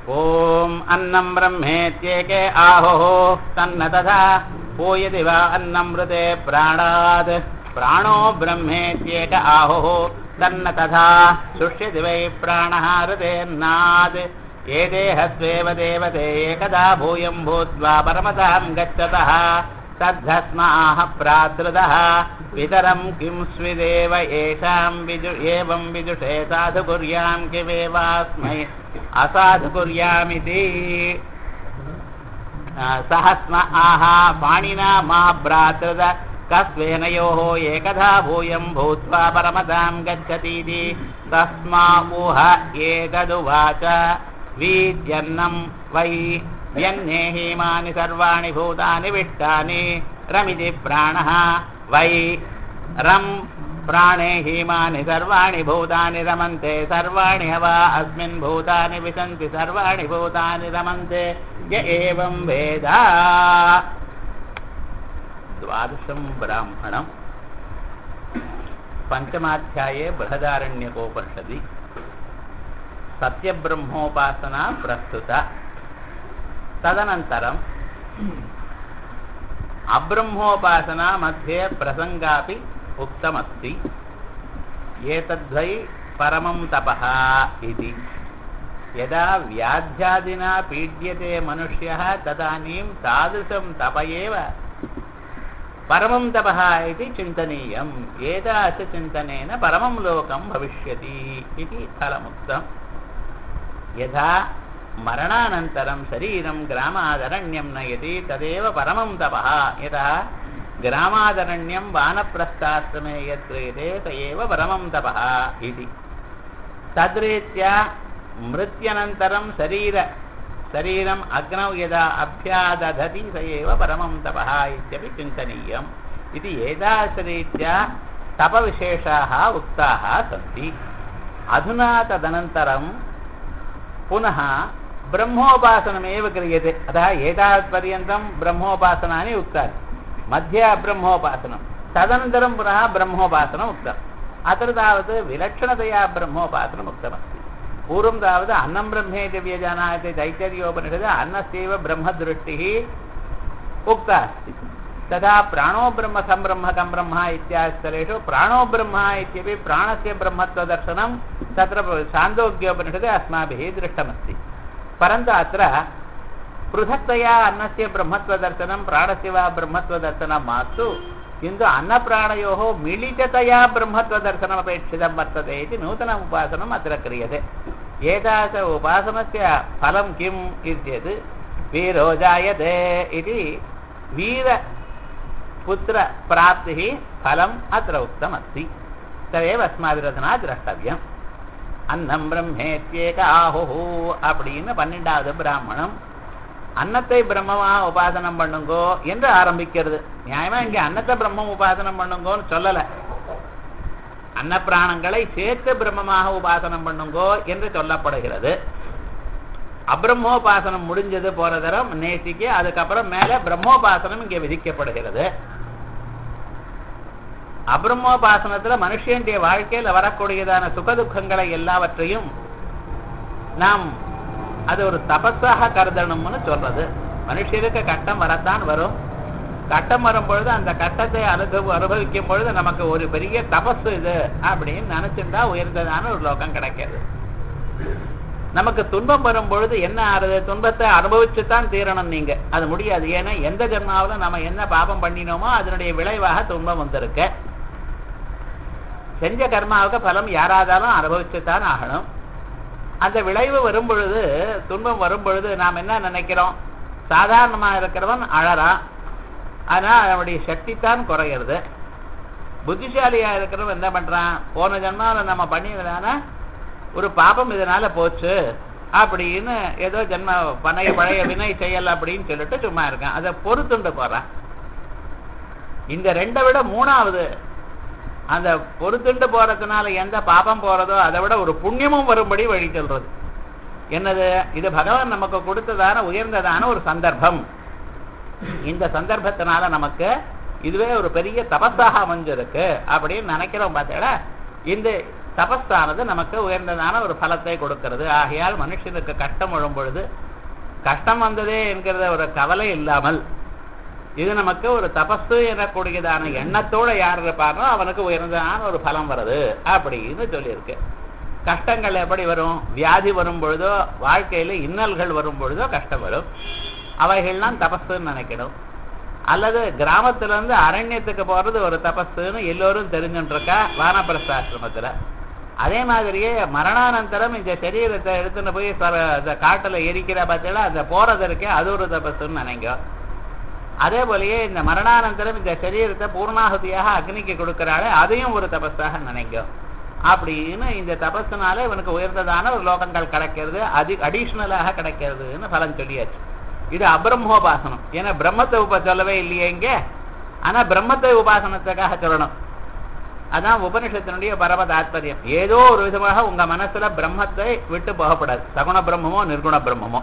ॐ अन्नं ब्रह्मेत्येके आहोः तन्न तथा पूयति वा अन्नमृते प्राणात् प्राणो ब्रह्मेत्येक आहुः तन्न तथा शुष्यति वै प्राणः हृदेन्नात् एदेहस्वेव देवते एकदा भूयं भूत्वा परमतां गच्छतः तद्धस्माः प्रादृतः पितरं किं स्विदेव येषां विजु एवं विदुषे साधु कुर्यां किमेवास्मै असाधु कुर्यामिति सह स्म आह पाणिना मा भ्रातृद कस्वेनयोः एकधा भूयं भूत्वा परमतां गच्छतीति तस्मा ऊह एतदुवाच वीद्यन्नं वै व्यन्ये हीमानि सर्वाणि भूतानि विष्टानि रमिति प्राणः वै रम् प्राणे हीमानि सर्वाणि भूतानि रमन्ते सर्वाणि हवा अस्मिन् भूतानि विशन्ति सर्वाणि भूतानि रमन्ते य एवं वेद द्वादशं ब्राह्मणम् पञ्चमाध्याये बृहदारण्यकोपनिषदि सत्यब्रह्मोपासना प्रस्तुता तदनन्तरम् अब्रह्मोपासना मध्ये प्रसङ्गापि उक्तमस्ति एतद्वै परमं तपः इति यदा व्याध्यादिना पीड्यते मनुष्यः तदानीं तादृशं तप एव परमं तपः इति चिन्तनीयम् एतादृशचिन्तनेन परमं लोकं भविष्यति इति फलमुक्तम् यथा मरणानन्तरं शरीरं ग्रामादरण्यं नयति तदेव परमं तपः यतः ग्रामादरण्यं वानप्रस्थाश्रमे यत् क्रियते स एव परमं तपः इति तद्रीत्या मृत्यनन्तरं शरीर शरीरम् अग्नौ यदा अभ्यादधति स एव परमं तपः इत्यपि चिन्तनीयम् इति एतादृशरीत्या तपविशेषाः उक्ताः सन्ति अधुना तदनन्तरं पुनः ब्रह्मोपासनमेव क्रियते अतः एतावत्पर्यन्तं ब्रह्मोपासनानि उक्तानि मध्ये अब्रह्मोपासनं तदनन्तरं पुनः ब्रह्मोपासनम् उक्तम् अत्र तावत् विलक्षणतया ब्रह्मोपासनम् उक्तमस्ति पूर्वं तावत् अन्नं ब्रह्मेति व्यजानाति दैत्यर्योपनिषद् अन्नस्यैव ब्रह्मदृष्टिः उक्ता अस्ति तथा प्राणो ब्रह्म कं ब्रह्म कं ब्रह्म इत्यादिस्थलेषु प्राणो ब्रह्म इत्यपि प्राणस्य ब्रह्मत्वदर्शनं तत्र छान्दोग्योपनिषदे अस्माभिः दृष्टमस्ति परन्तु अत्र पृथक्तया अन्नस्य ब्रह्मत्वदर्शनं प्राणस्य वा ब्रह्मत्वदर्शनं मास्तु किन्तु अन्नप्राणयोः मिलिततया ब्रह्मत्वदर्शनमपेक्षितं वर्तते इति नूतनम् उपासनम् अत्र क्रियते एतादृश उपासनस्य फलं किम् इत्येत् वीरो जायते इति वीरपुत्रप्राप्तिः फलम् अत्र उक्तमस्ति तदेव अस्माभिरधुना द्रष्टव्यम् அன்னம் பிரம்மேத்தியேக ஆஹுஹு அப்படின்னு பன்னெண்டாவது பிராமணம் அன்னத்தை பிரம்மமாக உபாசனம் பண்ணுங்கோ என்று ஆரம்பிக்கிறது நியாயமா இங்க அன்னத்தை பிரம்மம் உபாசனம் பண்ணுங்கோன்னு சொல்லல அன்னப்பிராணங்களை சேர்த்து பிரம்மமாக உபாசனம் பண்ணுங்கோ என்று சொல்லப்படுகிறது அப்ரம்மோபாசனம் முடிஞ்சது போற தரம் நேசிக்கு அதுக்கப்புறம் மேல பிரம்மோபாசனம் இங்கே விதிக்கப்படுகிறது அப்ரம்மோபாசனத்துல மனுஷனுடைய வாழ்க்கையில வரக்கூடியதான சுகதுக்கங்களை எல்லாவற்றையும் நாம் அது ஒரு தபஸாக கருதணும்னு சொல்றது மனுஷருக்கு கட்டம் வரத்தான் வரும் கட்டம் வரும் பொழுது அந்த கட்டத்தை அனுபவ அனுபவிக்கும் பொழுது நமக்கு ஒரு பெரிய தபஸ் இது அப்படின்னு நினைச்சிருந்தா உயர்ந்ததான ஒரு லோகம் கிடைக்கிறது நமக்கு துன்பம் வரும் பொழுது என்ன ஆறுது துன்பத்தை அனுபவிச்சுதான் தீரணும் நீங்க அது முடியாது ஏன்னா எந்த ஜென்மாவிலும் நம்ம என்ன பாபம் பண்ணினோமோ அதனுடைய விளைவாக துன்பம் வந்திருக்க செஞ்ச கர்மாவுக்கு பலம் யாராதாலும் அனுபவிச்சுத்தான் ஆகணும் அந்த விளைவு வரும் பொழுது துன்பம் வரும் பொழுது நாம் என்ன நினைக்கிறோம் சாதாரணமா இருக்கிறவன் அழறான் ஆனா அவனுடைய சக்தி தான் குறையிறது புத்திசாலியா இருக்கிறவன் என்ன பண்றான் போன ஜென்மாவில் நம்ம பண்ணியதான ஒரு பாபம் இதனால போச்சு அப்படின்னு ஏதோ ஜென்ம பழைய பழைய வினை செயல் அப்படின்னு சொல்லிட்டு சும்மா இருக்கான் அதை பொறுத்துண்டு போறான் இந்த ரெண்டை விட மூணாவது அந்த பொறுத்துண்டு போறதுனால எந்த பாபம் போறதோ அதை விட ஒரு புண்ணியமும் வரும்படி வழி சொல்றது என்னது இது பகவான் நமக்கு கொடுத்ததான உயர்ந்ததான ஒரு சந்தர்ப்பம் இந்த சந்தர்ப்பத்தினால நமக்கு இதுவே ஒரு பெரிய தபஸாக அமைஞ்சிருக்கு அப்படின்னு நினைக்கிறோம் பார்த்தேடா இந்த தபஸானது நமக்கு உயர்ந்ததான ஒரு பலத்தை கொடுக்கிறது ஆகையால் மனுஷனுக்கு கஷ்டம் வரும் பொழுது கஷ்டம் வந்ததே என்கிறத ஒரு கவலை இல்லாமல் இது நமக்கு ஒரு தபஸு எனக்கூடியதான எண்ணத்தோட யார் இருப்பாரோ அவனுக்கு உயர்ந்ததான ஒரு பலம் வருது அப்படின்னு சொல்லியிருக்கு கஷ்டங்கள் எப்படி வரும் வியாதி வரும் பொழுதோ வாழ்க்கையில இன்னல்கள் வரும் பொழுதோ கஷ்டம் வரும் அவைகள்லாம் தபஸுன்னு நினைக்கணும் அல்லது கிராமத்துல இருந்து அரண்யத்துக்கு போறது ஒரு தபஸுன்னு எல்லோரும் தெரிஞ்சுட்டு இருக்கா வானப்பிரஸ்தாசிரமத்துல அதே மாதிரியே மரணானந்தரம் இந்த சரீரத்தை எடுத்துன்னு போய் சர- அந்த காட்டுல எரிக்கிற பார்த்தீங்களா அந்த போறது இருக்கே அது ஒரு தபஸுன்னு நினைங்க அதே போலயே இந்த மரணானந்தரம் இந்த சரீரத்தை பூர்ணாகுதியாக அக்னிக்கு கொடுக்கிறாளே அதையும் ஒரு தபஸாக நினைங்க அப்படின்னு இந்த தபஸுனால இவனுக்கு உயர்ந்ததான ஒரு லோகங்கள் கிடைக்கிறது அதி அடிஷ்னலாக கிடைக்கிறதுன்னு பலன் சொல்லியாச்சு இது அபிரம்மோபாசனம் ஏன்னா பிரம்மத்தை உப சொல்லவே இல்லையே இங்க ஆனா பிரம்மத்தை உபாசனத்துக்காக சொல்லணும் அதான் உபனிஷத்தினுடைய பரம தாத்பரியம் ஏதோ ஒரு விதமாக உங்க மனசுல பிரம்மத்தை விட்டு போகப்படாது சகுண பிரம்மமோ நிர்குண பிரம்மமோ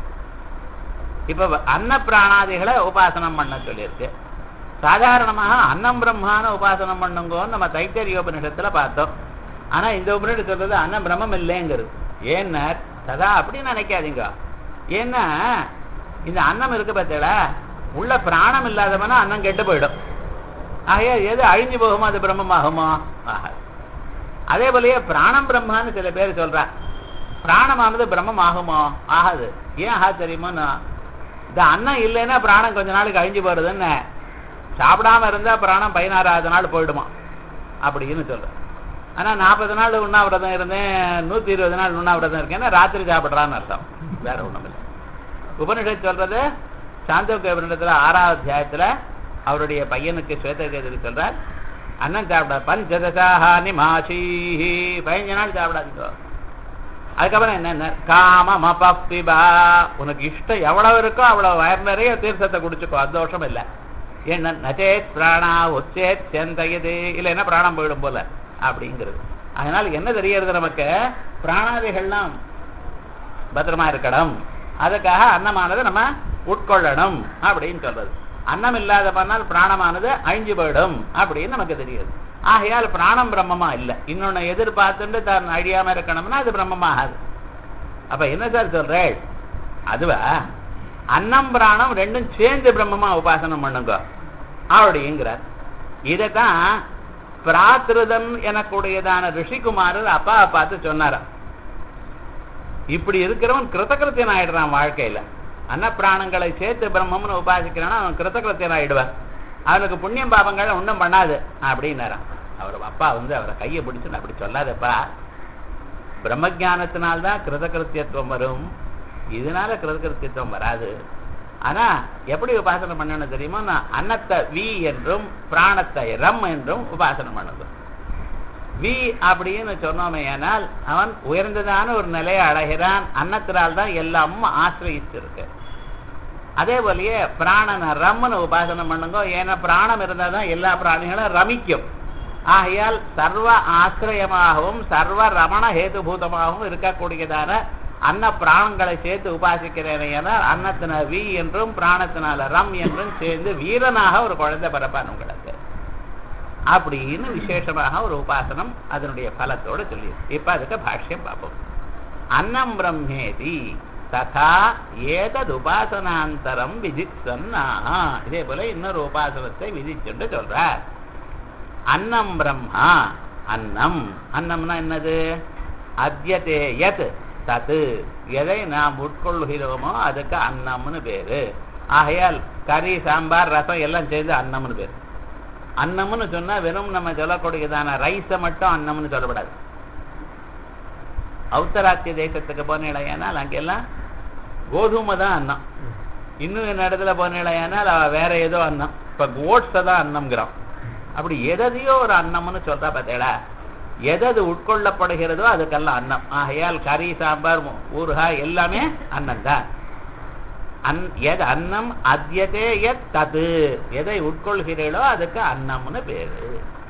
இப்ப அன்ன பிராணாதிகளை உபாசனம் பண்ண சொல்லியிருக்கு சாதாரணமாக அன்னம் பிரம்மான உபாசனம் பண்ணுங்கன்னு நம்ம தைத்தரிய உபனிஷத்துல பார்த்தோம் ஆனா இந்த உபனிஷத்து சொல்றது அன்னம் பிரம்மம் இல்லைங்கிறது ஏன்னா சதா அப்படி நினைக்காதீங்க ஏன்னா இந்த அன்னம் இருக்கு பார்த்தீங்களா உள்ள பிராணம் இல்லாதவனா அன்னம் கெட்டு போயிடும் ஆகையா எது அழிஞ்சு போகுமோ அது பிரம்மமாகுமோ ஆகாது அதே போலயே பிராணம் பிரம்மான்னு சில பேர் சொல்றா பிராணமானது பிரம்மம் ஆகுமோ ஆகாது ஏன் ஆகாது தெரியுமோன்னா இந்த அன்னம் இல்லைன்னா பிராணம் கொஞ்ச நாளைக்கு அழிஞ்சு போறதுன்னு சாப்பிடாம இருந்தா பிராணம் பதினாறாவது நாள் போயிடுமா அப்படின்னு சொல்றேன் ஆனா நாற்பது நாள் உண்ணாவிரதம் இருந்தேன் நூத்தி இருபது நாள் உண்ணாவிரதம் இருக்கேன்னா ராத்திரி சாப்பிடுறான்னு அர்த்தம் வேற ஒண்ணும் இல்லை உபனிஷத் சொல்றது சாந்தோக்கிய உபனிஷத்துல ஆறாவது அத்தியாயத்துல அவருடைய பையனுக்கு ஸ்வேதகேதுக்கு சொல்றார் அன்னம் சாப்பிட பஞ்சதசாஹானி மாஷீஹி பதினஞ்சு நாள் சாப்பிடாதீங்க அதுக்கப்புறம் என்ன காமம் அபிபா உனக்கு இஷ்டம் எவ்வளவு இருக்கோ அவ்வளவு வயர் நிறைய தீர்த்தத்தை குடிச்சுக்கோ அது தோஷம் இல்லை என்ன நச்சேத் பிராணா உச்சேத் செந்தயது இல்லைன்னா பிராணம் போயிடும் போல அப்படிங்கிறது அதனால என்ன தெரியறது நமக்கு பிராணாதிகள்லாம் பத்திரமா இருக்கணும் அதுக்காக அன்னமானது நம்ம உட்கொள்ளணும் அப்படின்னு சொல்றது அன்னம் இல்லாத பண்ணால் பிராணமானது அழிஞ்சு போயிடும் அப்படின்னு நமக்கு தெரியுது ஆகையால் பிராணம் பிரம்மமா இல்ல இன்னொன்னு எதிர்பார்த்துட்டு தான் அழியாம இருக்கணும்னா அது பிரம்மமாகாது அப்ப என்ன சார் சொல்றேன் அதுவா அன்னம் பிராணம் ரெண்டும் சேர்ந்து பிரம்மமா உபாசனம் பண்ணுங்க அப்படிங்கிறார் இதைத்தான் பிராத்திருதன் எனக்கூடியதான ரிஷிகுமாரர் அப்பா பார்த்து சொன்னாராம் இப்படி இருக்கிறவன் கிருத்தகிருத்தியன் ஆயிடுறான் வாழ்க்கையில அன்னப்பிராணங்களை சேர்த்து பிரம்மம்னு உபாசிக்கிறான்னா அவன் கிருத்தகிருத்தியன் ஆயிடுவான் அவனுக்கு புண்ணியம் பாபங்கள் ஒன்றும் பண்ணாது அப்படின்னாராம் அவர் அப்பா வந்து அவரை கையை பிடிச்சு அப்படி சொல்லாதப்பா பிரம்மஜானத்தினால்தான் கிருதகிருத்தியத்துவம் வரும் இதனால கிருதகிருத்தியத்துவம் வராது ஆனா எப்படி உபாசனை பண்ணணும் தெரியுமா நான் அன்னத்தை வி என்றும் பிராணத்தை ரம் என்றும் உபாசனை பண்ணணும் வி அப்படின்னு சொன்னோமே ஆனால் அவன் உயர்ந்ததான ஒரு நிலையை அடைகிறான் அன்னத்தினால் தான் எல்லாமும் ஆசிரியிச்சிருக்கு அதே போலயே பிராணனை ரம்மனை உபாசனை பண்ணுங்க ஏன்னா பிராணம் இருந்தால் தான் எல்லா பிராணிகளும் ரமிக்கும் ஆகையால் சர்வ ஆசிரியமாகவும் சர்வ ரமண ஹேதுபூதமாகவும் இருக்கக்கூடியதான அன்ன பிராணங்களை சேர்த்து உபாசிக்கிறேன் என அன்னத்தின வி என்றும் பிராணத்தினால ரம் என்றும் சேர்ந்து வீரனாக ஒரு குழந்தை பிறப்பான் உங்களுக்கு அப்படின்னு விசேஷமாக ஒரு உபாசனம் அதனுடைய பலத்தோட சொல்லி இப்ப அதுக்கு பாஷ்யம் பார்ப்போம் அன்னம் பிரம்மேதி ததா ஏதது உபாசனாந்தரம் விதிச்சன்னா இதே போல இன்னொரு உபாசனத்தை விதிச்சுட்டு சொல்றார் அன்னம் பிரம்மா அன்னம் அன்னம்னா என்னது அத்தியதே யத் தத்து எதை நாம் உட்கொள்கிறோமோ அதுக்கு அன்னம்னு பேரு ஆகையால் கறி சாம்பார் ரசம் எல்லாம் சேர்ந்து அன்னம்னு பேரு அன்னம்னு சொன்னா வெறும் நம்ம சொல்லக்கூடியதான ரைஸை மட்டும் அன்னம்னு சொல்லப்படாது அவுத்தராட்சிய தேசத்துக்கு போனேனால் அங்கெல்லாம் கோதுமை தான் அன்னம் இன்னும் என்ன இடத்துல போனேனால் அவ வேற ஏதோ அன்னம் இப்ப ஓட்ஸை தான் அன்னம்ங்கிறான் அப்படி எதையோ ஒரு அன்னம்னு சொல்றா பார்த்தேடா எதது உட்கொள்ளப்படுகிறதோ அதுக்கெல்லாம் அன்னம் ஆகையால் கறி சாம்பார் ஊறுகாய் எல்லாமே அன்னம் தான் அன் எது அன்னம் அத்தியதே எத் தது எதை உட்கொள்கிறீர்களோ அதுக்கு அன்னம்னு பேரு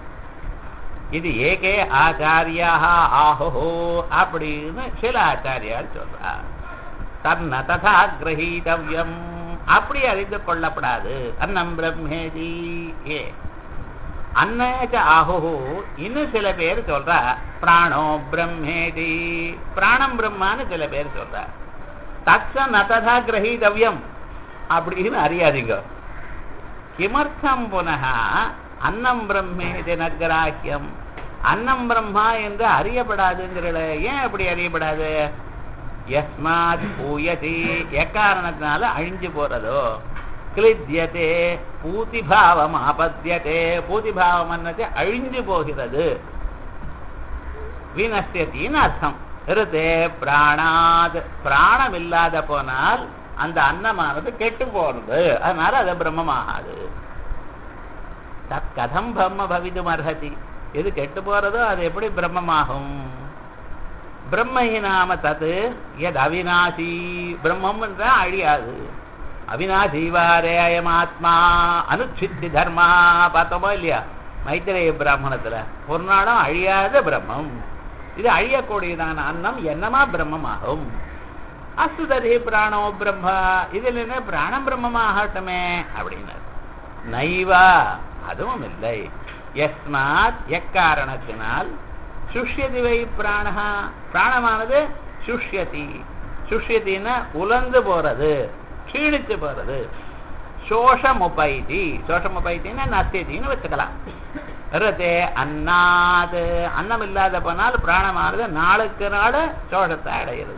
இது ஏகே ஆச்சாரியாக ஆஹோ அப்படின்னு சில ஆச்சாரியால் சொல்றார் தன்ன ததா கிரகீதவ்யம் அப்படி அறிந்து கொள்ளப்படாது அன்னம் பிரம்மேதி ஏ அன்னேச்ச ஆஹு இன்னும் சில பேர் சொல்றா பிராணோ பிரம்மேதி பிராணம் பிரம்மான்னு சில பேர் சொல்றா தச்ச நததா கிரகீதவ்யம் அப்படின்னு அறியாதீங்க கிமர்த்தம் புனக அன்னம் பிரம்மேதி நகராக்கியம் அன்னம் பிரம்மா என்று அறியப்படாதுங்கிறல ஏன் அப்படி அறியப்படாது யஸ்மாத் பூயதி எக்காரணத்தினால அழிஞ்சு போறதோ கிளித்யதே பூதிபாவம் ஆபத்தியதே பூதிபாவம் என்னது அழிஞ்சு போகிறது வினஷ்யத்தின்னு அர்த்தம் இருதே பிராணாத் பிராணம் இல்லாத போனால் அந்த அன்னமானது கெட்டு போறது அதனால அது பிரம்மமாகாது தத் கதம் பிரம்ம பவிதும் அர்ஹதி எது கெட்டு போறதோ அது எப்படி பிரம்மமாகும் பிரம்மஹி நாம தது எது அவிநாசி பிரம்மம் என்றால் அழியாது அவிநாசி வாரே அயம் ஆத்மா அனுச்சித்தி தர்மா பார்த்தோமா இல்லையா மைத்திரேய பிராமணத்துல ஒரு நாளும் அழியாத பிரம்மம் இது அழியக்கூடியதான அன்னம் என்னமா பிரம்மமாகும் அஸ்து தரி பிராணோ பிரம்மா இதில் என்ன பிராணம் பிரம்மமாகட்டுமே அப்படின்னார் நைவா அதுவும் இல்லை எஸ்மாத் எக்காரணத்தினால் சுஷ்யதி வை பிராணா பிராணமானது சுஷ்யதி சுஷ்யத்தின்னா உலர்ந்து போறது க்ஷீணிச்சு போறது சோஷமுபைதி சோஷமுபைத்தின்னா நத்தியத்தின்னு வச்சுக்கலாம் ரதே அன்னாது அன்னம் இல்லாத போனால் பிராணமானது நாளுக்கு நாள் சோஷத்தை அடைகிறது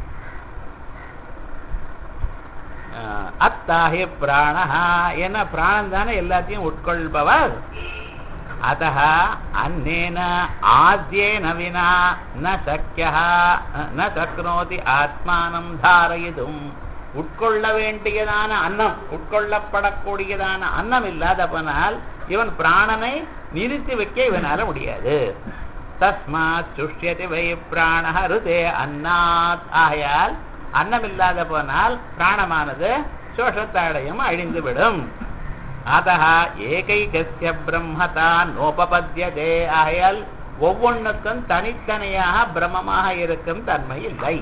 அத்தாஹி பிராணஹா என்ன பிராணம் தானே எல்லாத்தையும் உட்கொள்பவர் அத்த அன்னேன ஆத்யேன வினா ந சக்கிய ந சக்னோதி ஆத்மானம் தாரயிதும் உட்கொள்ள வேண்டியதான அன்னம் உட்கொள்ளப்படக்கூடியதான அன்னம் இல்லாத போனால் இவன் பிராணனை நிறுத்தி வைக்க இவனால முடியாது தஸ்மாத் சுஷ்யதி வை பிராண ருதே அன்னாத் ஆகையால் அன்னம் இல்லாத போனால் பிராணமானது சோஷத்தடையும் அழிந்துவிடும் அதः ஏகைகஸ்ய பிரம்மதா நோபபத்தியதே ஆகையால் ஒவ்வொன்றுக்கும் தனித்தனியாக பிரம்மமாக இருக்கும் தன்மை இல்லை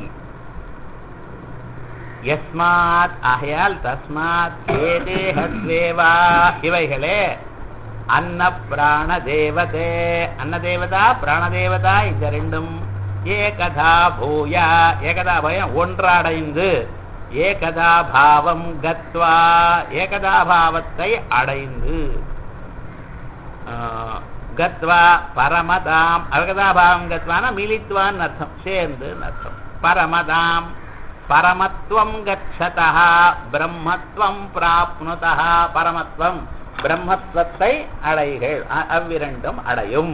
யஸ்மாத் ஆகையால் தஸ்மாத் ஏதேஹத்வேவா இவைகளே அன்ன பிராண தேவதே அன்ன தேவதா பிராண தேவதா இந்த ரெண்டும் ஏகதா பூயா ஏகதா பயம் ஒன்றடைந்து ஏகதா பாவம் கத்வா ஏகதா பாவத்தை அடைந்து கத்வா பரமதாம் அவகதா பாவம் கத்வான மிலித்வான்னு அர்த்தம் சேர்ந்து அர்த்தம் பரமதாம் பரமத்வம் கச்சதா பிரம்மத்வம் பிராப்னுதா பரமத்வம் பிரம்மத்வத்தை அடைகள் அவ்விரண்டும் அடையும்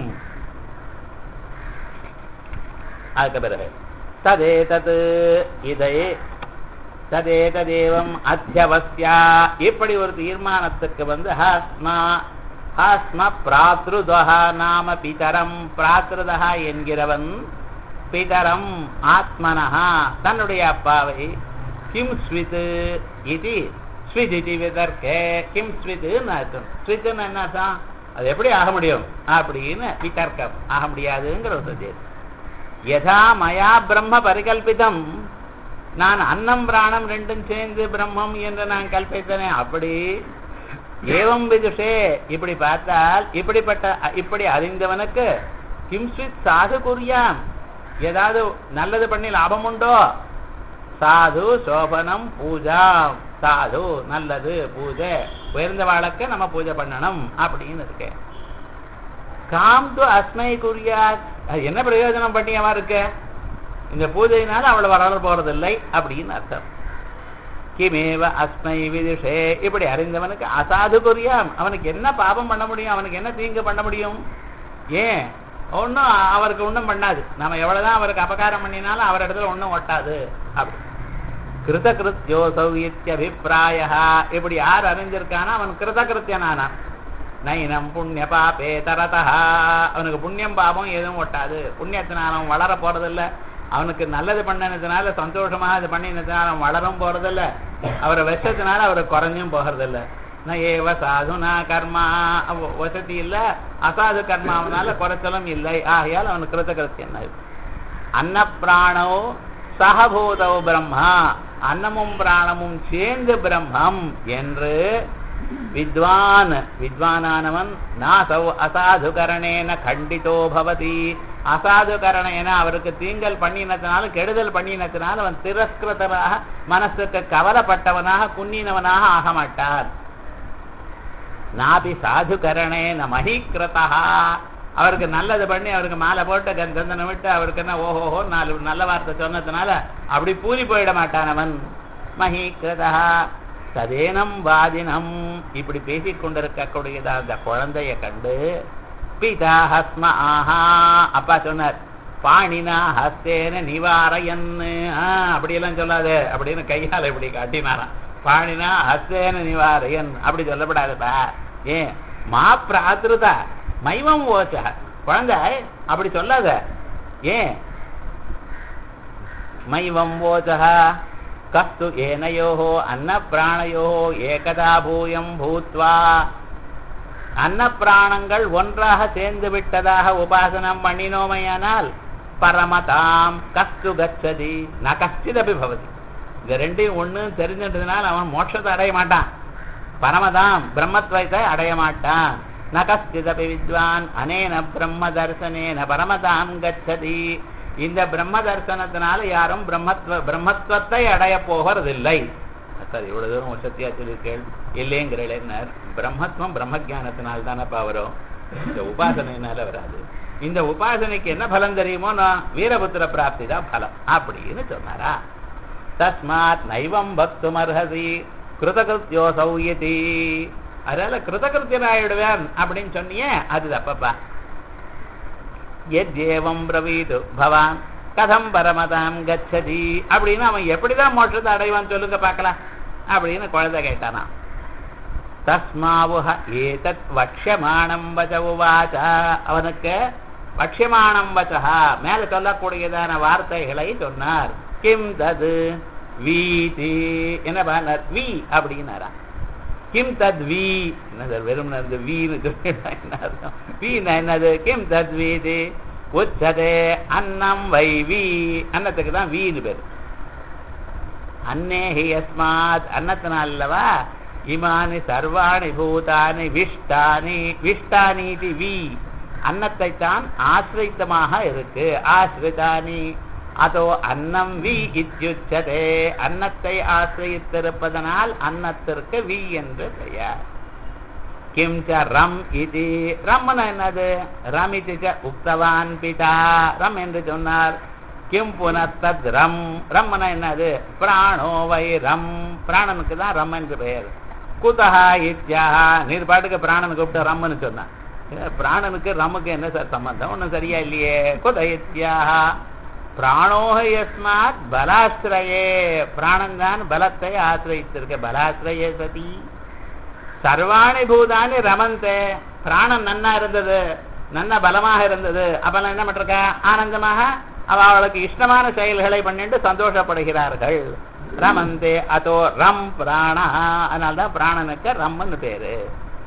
அதுக்கு பிறகு ததேதது இதை ததேததேவம் அத்தியவசியா இப்படி ஒரு தீர்மானத்துக்கு வந்து ஹாஸ்மா ஹாஸ்ம பிராத்ருதா நாம பிதரம் பிராத்ருதா என்கிறவன் பிதரம் ஆத்மனஹா தன்னுடைய அப்பாவை கிம் ஸ்வித் இது ஸ்வித் இது விதர்க்கே கிம் ஸ்வித்துன்னு அர்த்தம் ஸ்வித்துன்னு என்ன அர்த்தம் அது எப்படி ஆக முடியும் அப்படின்னு விதர்க்கம் ஆக முடியாதுங்கிற ஒரு சந்தேகம் யதா மயா பிரம்ம பரிகல்பிதம் நான் அன்னம் பிராணம் ரெண்டும் சேர்ந்து பிரம்மம் என்று நான் கல்பித்தனே அப்படி ஏவம் விதுஷே இப்படி பார்த்தால் இப்படிப்பட்ட இப்படி அறிந்தவனுக்கு கிம்ஸ்வித் சாது குறியாம் ஏதாவது நல்லது பண்ணி லாபம் உண்டோ சாது சோபனம் பூஜா சாது நல்லது பூஜை உயர்ந்த வாழக்க நம்ம பூஜை பண்ணணும் அப்படின்னு இருக்கு காம் து அஸ்மை குறியா என்ன பிரயோஜனம் பண்ணியவா இருக்கு இந்த பூஜையினால அவளை வளர போறதில்லை அப்படின்னு அர்த்தம் கிமேவ அஸ்மை விதுஷே இப்படி அறிந்தவனுக்கு அசாது குறியாம் அவனுக்கு என்ன பாபம் பண்ண முடியும் அவனுக்கு என்ன தீங்கு பண்ண முடியும் ஏன் ஒன்றும் அவருக்கு ஒன்றும் பண்ணாது நம்ம எவ்வளவுதான் அவருக்கு அபகாரம் பண்ணினாலும் அவர் இடத்துல ஒன்றும் ஒட்டாது அப்படி கிருத கிருத்தியோசௌ இத்தியபிப்பிராய இப்படி யார் அறிஞ்சிருக்கானோ அவன் கிருத கிருத்தியனானான் நைனம் புண்ணிய பாபே தரதா அவனுக்கு புண்ணியம் பாபம் எதுவும் ஒட்டாது புண்ணியத்தினால அவன் வளர போறதில்ல அவனுக்கு நல்லது பண்ணினதுனால சந்தோஷமா இது பண்ணினதுனால அவன் வளரும் போறதில்ல அவரை வச்சதுனால அவருக்கு குறைஞ்சும் போகிறதில்ல ந ஏவ சாதுனா கர்மா வசதி இல்ல அசாது கர்மாவனால குறைச்சலும் இல்லை ஆகையால் அவனுக்கு கிருத கிருத்தியம் அன்ன பிராணோ சகபூதோ பிரம்மா அன்னமும் பிராணமும் சேர்ந்து பிரம்மம் என்று வித்வான் வித்வானானவன் நாசௌ அசாதுகரணேன கண்டிதோ பவதி அசாதுகரணேன அவருக்கு தீங்கல் பண்ணினத்தினால கெடுதல் பண்ணினத்தினால அவன் திரஸ்கிருதனாக மனசுக்கு கவலைப்பட்டவனாக புண்ணினவனாக ஆக மாட்டார் நாபி சாதுகரணேன மகிகிருதா அவருக்கு நல்லது பண்ணி அவருக்கு மாலை போட்டு கந்தனை விட்டு அவருக்கு என்ன ஓஹோஹோ நாலு நல்ல வார்த்தை சொன்னதுனால அப்படி பூரி போயிட மாட்டானவன் மகிகிருதா சதேனம் வாதினம் இப்படி பேசிக் கொண்டிருக்கக்கூடியதா அந்த குழந்தைய கண்டு பிதா ஹஸ்ம ஆஹா அப்பா சொன்னார் பாணினா ஹஸ்தேன நிவாரயன்னு அப்படியெல்லாம் சொல்லாது அப்படின்னு கையால இப்படி காட்டினாராம் பாணினா ஹஸ்தேன நிவாரயன் அப்படி சொல்லப்படாதுப்பா ஏன் மா பிராத்திருதா மைவம் ஓச்ச குழந்தை அப்படி சொல்லாத ஏன் மைவம் ஓச்சா கஸ்து ஏனையோ அன்னப்பிராணையோ ஏகதா பூயம் பூத்வா அன்னப்பிராணங்கள் ஒன்றாக சேர்ந்து விட்டதாக உபாசனம் பண்ணினோமையானால் பரமதாம் கஸ்து கச்சதி ந கஷ்டிதபி பவதி இந்த ரெண்டையும் ஒண்ணு தெரிஞ்சிட்டதுனால அவன் மோட்சத்தை அடைய மாட்டான் பரமதாம் பிரம்மத்வயத்தை அடைய மாட்டான் ந கஷ்டிதபி வித்வான் அனேன பிரம்ம தர்சனேன பரமதாம் கச்சதி இந்த பிரம்ம தரிசனத்தினால யாரும் பிரம்மத்வ பிரம்மத்துவத்தை அடைய போகிறதில்லை சார் இவ்வளவு தூரம் சத்தியா சொல்லியிருக்கேள் இல்லைங்கிறேன் பிரம்மத்துவம் பிரம்ம ஜானத்தினால் தானப்பா வரும் இந்த உபாசனையினால வராது இந்த உபாசனைக்கு என்ன பலம் தெரியுமோ நான் வீரபுத்திர பிராப்தி தான் பலம் அப்படின்னு சொன்னாரா தஸ்மாத் நைவம் பக்தும் அர்ஹசி கிருதகிருத்தியோ சௌயதி அதனால கிருதகிருத்தியனாயிடுவேன் அப்படின்னு சொன்னியே அது தப்பப்பா எத்யேவம் பிரவீது பவான் கதம் பரமதாம் கச்சதி அப்படின்னு அவன் எப்படிதான் மோட்சத்தை அடைவான் சொல்லுங்க பார்க்கலாம் அப்படின்னு குழந்தை கேட்டானா தஸ்மாவுஹ ஏதத் வக்ஷமானம் வச்ச உவாச்ச அவனுக்கு வக்ஷமானம் வச்சா மேல சொல்லக்கூடியதான வார்த்தைகளை சொன்னார் கிம் தது வீதி என்ன பண்ணார் வி அப்படின்னாரா கிம் தத் வி என்னது வெறும் வீன்னு சொல்லிட்டா என்ன அர்த்தம் வீனா என்னது கிம் தத் வீதி உச்சதே அன்னம் வை வி அன்னத்துக்கு தான் வீன்னு பேர் அன்னேஹி யஸ்மாத் அன்னத்தினால்லவா இமானி சர்வாணி பூதானி விஷ்டானி விஷ்டானீதி வி அன்னத்தை தான் ஆசிரித்தமாக இருக்கு ஆசிரிதானி அதோ அன்னம் வி இத்யுச்சதே அன்னத்தை ஆசிரியத்திருப்பதனால் அன்னத்திற்கு வி என்று பெயர் கிம் ச ரம் இது ரம்னா என்னது ரம் இது ச உக்தவான் பிதா ரம் என்று சொன்னார் கிம் புனத்தத் ரம் ரம்னா என்னது பிராணோ வை ரம் பிராணனுக்கு தான் ரம் என்று பெயர் குதஹா இத்யா நீர் பாட்டுக்கு பிராணன் கூப்பிட்டு ரம்னு சொன்னான் பிராணனுக்கு ரம்முக்கு என்ன சார் சம்பந்தம் ஒன்றும் சரியா இல்லையே குத இத்யா பிராணோக யஸ்மாத் பலாசிரயே பிராணன் தான் பலத்தை ஆசிரயித்திருக்க பலாசிரயே சதி சர்வாணி பூதானி ரமந்தே பிராணன் நன்னா இருந்தது நன்ன பலமாக இருந்தது அப்பெல்லாம் என்ன பண்றா ஆனந்தமாக அவ அவளுக்கு இஷ்டமான செயல்களை பண்ணிட்டு சந்தோஷப்படுகிறார்கள் ரமந்தே அதோ ரம் பிராணா அதனால்தான் பிராணனுக்கு ரம்னு பேரு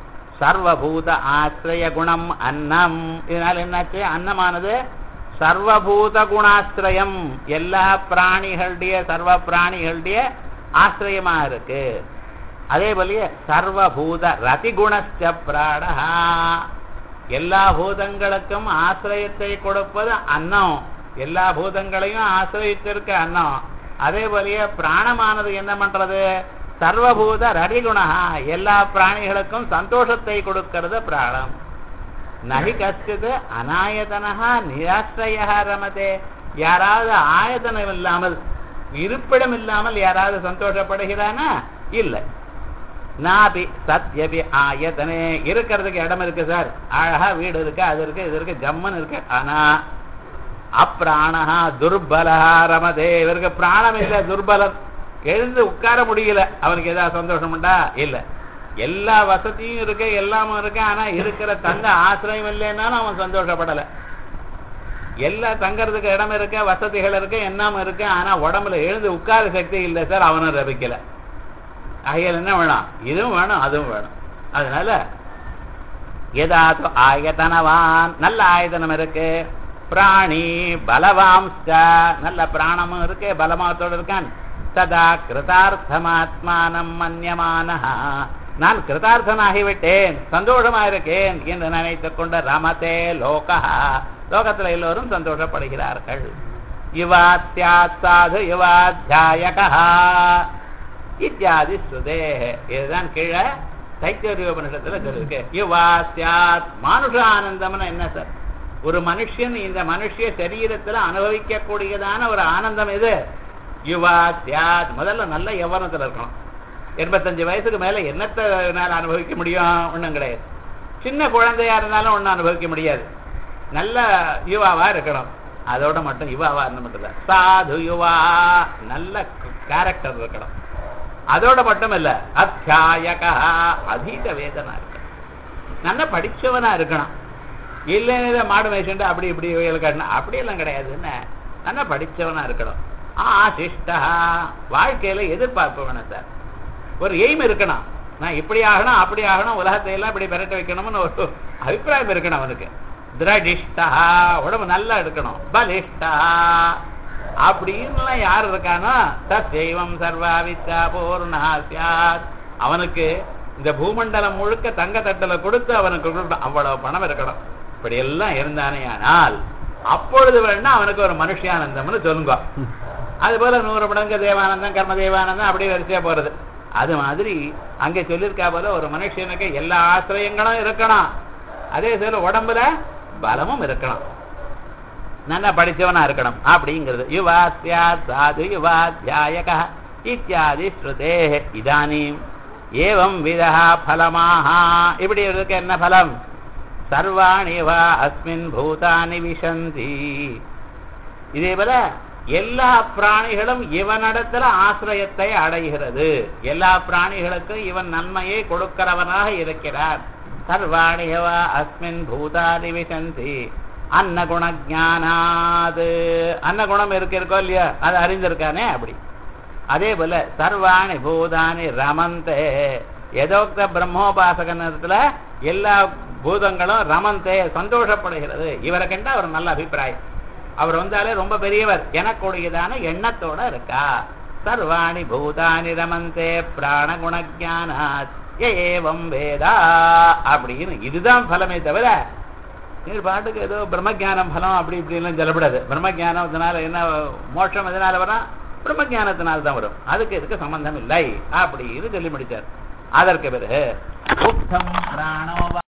சர்வபூத ஆசிரிய குணம் அன்னம் இதனால என்னாச்சு அன்னமானது சர்வபூத குணாசிரயம் எல்லா பிராணிகளுடைய சர்வ பிராணிகளுடைய ஆசிரியமா இருக்கு அதே போலயே சர்வபூத ரதிகுணஸ்ட பிராணஹா எல்லா பூதங்களுக்கும் ஆசிரியத்தை கொடுப்பது அன்னம் எல்லா பூதங்களையும் ஆசிரியத்திருக்க அன்னம் அதே போலயே பிராணமானது என்ன பண்றது சர்வபூத ரதிகுணா எல்லா பிராணிகளுக்கும் சந்தோஷத்தை கொடுக்கிறது பிராணம் நகி கஷ்டித் அநாயதனஹா நிராசிரயா ரமதே யாராவது ஆயதனம் இல்லாமல் இருப்பிடம் இல்லாமல் யாராவது சந்தோஷப்படுகிறானா இல்லை நாபி சத்யபி ஆயத்தனே இருக்கிறதுக்கு இடம் இருக்கு சார் அழகா வீடு இருக்கு அது இருக்கு இது இருக்கு ஜம்மன் இருக்கு ஆனா அப்பிராணஹா துர்பலஹா ரமதே இவருக்கு பிராணம் இல்ல துர்பலம் எழுந்து உட்கார முடியல அவனுக்கு ஏதாவது சந்தோஷம் உண்டா இல்ல எல்லா வசதியும் இருக்கு எல்லாமும் இருக்கு ஆனா இருக்கிற தங்க ஆசிரியம் இல்லைன்னாலும் அவன் சந்தோஷப்படல எல்லா தங்கறதுக்கு இடம் இருக்கு வசதிகள் இருக்கு எண்ணாம இருக்கு ஆனா உடம்புல எழுந்து உட்கார சக்தி இல்லை சார் அவனும் ரபிக்கல ஆகையால் என்ன வேணும் இதுவும் வேணும் அதுவும் வேணும் அதனால ஏதாவது ஆயத்தனவான் நல்ல ஆயத்தனம் இருக்கு பிராணி பலவாம்ச நல்ல பிராணமும் இருக்கு பலமாத்தோடு இருக்கான் சதா கிருதார்த்தமாத்மானம் மன்யமான நான் கிருதார்த்தனாகிவிட்டேன் சந்தோஷமா இருக்கேன் என்று நினைத்துக் கொண்ட ரமதே லோகா லோகத்துல எல்லோரும் சந்தோஷப்படுகிறார்கள் யுவாத்யாத் சாது யுவாத்தியாயகா இத்தியாதி ஸ்ருதே இதுதான் கீழே தைத்தியோரிய உபனிஷத்துல சொல்லிருக்கு யுவாத்யாத் மானுஷ ஆனந்தம்னு என்ன சார் ஒரு மனுஷன் இந்த மனுஷ சரீரத்துல அனுபவிக்கக்கூடியதான ஒரு ஆனந்தம் இது யுவாத்யாத் முதல்ல நல்ல யவனத்துல இருக்கணும் எண்பத்தஞ்சு வயசுக்கு மேல என்னத்தை என்னால அனுபவிக்க முடியும் ஒண்ணும் கிடையாது சின்ன குழந்தையா இருந்தாலும் ஒண்ணும் அனுபவிக்க முடியாது நல்ல யுவாவா இருக்கணும் அதோட மட்டும் யுவாவா இருந்த மட்டும் தான் சாது யுவா நல்ல கேரக்டர் இருக்கணும் அதோட மட்டும் இல்ல அத்தியாயகா அதீத வேதனா இருக்கணும் நல்ல படிச்சவனா இருக்கணும் இல்லைன்னு மாடு மேய்ச்சிட்டு அப்படி இப்படி கட்டணும் அப்படியெல்லாம் கிடையாது என்ன நல்லா படிச்சவனா இருக்கணும் ஆசிஷ்டா வாழ்க்கையில எதிர்பார்ப்பு வேணும் சார் ஒரு எய்ம் இருக்கணும் நான் இப்படி ஆகணும் அப்படி ஆகணும் உலகத்தை எல்லாம் இப்படி பெரட்ட வைக்கணும்னு ஒரு அபிப்பிராயம் இருக்கணும் அவனுக்கு திரடிஷ்டா உடம்பு நல்லா இருக்கணும் பலிஷ்டா அப்படின்லாம் யார் இருக்கானோ தசைவம் சர்வாவித்தா பூர்ணா சியாத் அவனுக்கு இந்த பூமண்டலம் முழுக்க தங்க தட்டல கொடுத்து அவனுக்கு கொடுக்கணும். அவ்வளவு பணம் இருக்கணும் இப்படி எல்லாம் இருந்தானே ஆனால் அப்பொழுது வேணா அவனுக்கு ஒரு மனுஷியானந்தம்னு சொல்லுங்க அது போல நூறு மடங்கு தேவானந்தம் கர்ம தேவானந்தம் அப்படியே வரிசையா போறது அது மாதிரி அங்க சொல்லியிருக்கா போல ஒரு மனுஷனுக்கு எல்லா ஆசிரியங்களும் இருக்கணும் அதே போல உடம்புல பலமும் இருக்கணும் நல்லா படிச்சவனா இருக்கணும் அப்படிங்கிறது யுவாஸ்யா சாது யுவாத்தியாயக இத்தியாதி ஸ்ருதே இதானீம் ஏவம் விதா பலமாக இப்படி இருக்கு என்ன பலம் சர்வாணி வா அஸ்மின் பூதானி விசந்தி இதே போல எல்லா பிராணிகளும் இவனிடத்துல ஆசிரியத்தை அடைகிறது எல்லா பிராணிகளுக்கும் இவன் நன்மையை கொடுக்கிறவனாக இருக்கிறார் சர்வாணியவா அஸ்மின் பூதாதி விசந்தி அன்னகுண ஜானாது அன்னகுணம் இருக்கு இருக்கோ இல்லையா அது அறிந்திருக்கானே அப்படி அதே போல சர்வாணி பூதானி ரமந்தே எதோக்த பிரம்மோபாசகனத்துல எல்லா பூதங்களும் ரமந்தே சந்தோஷப்படுகிறது இவரை கண்டா அவர் நல்ல அபிப்பிராயம் அவர் வந்தாலே ரொம்ப பெரியவர் எனக்குடையதான எண்ணத்தோட இருக்கா சர்வாணி பூதானி ரமந்தே பிராண குணஜானாத் ஏவம் வேதா அப்படின்னு இதுதான் பலமே தவிர நீர் பாட்டுக்கு ஏதோ பிரம்மஜானம் பலம் அப்படி இப்படி எல்லாம் சொல்லப்படாது பிரம்மஜானத்தினால என்ன மோட்சம் எதனால வரும் பிரம்மஜானத்தினால தான் வரும் அதுக்கு இதுக்கு சம்பந்தம் இல்லை அப்படின்னு சொல்லி முடிச்சார் அதற்கு பிறகு உத்தம் பிராணோவா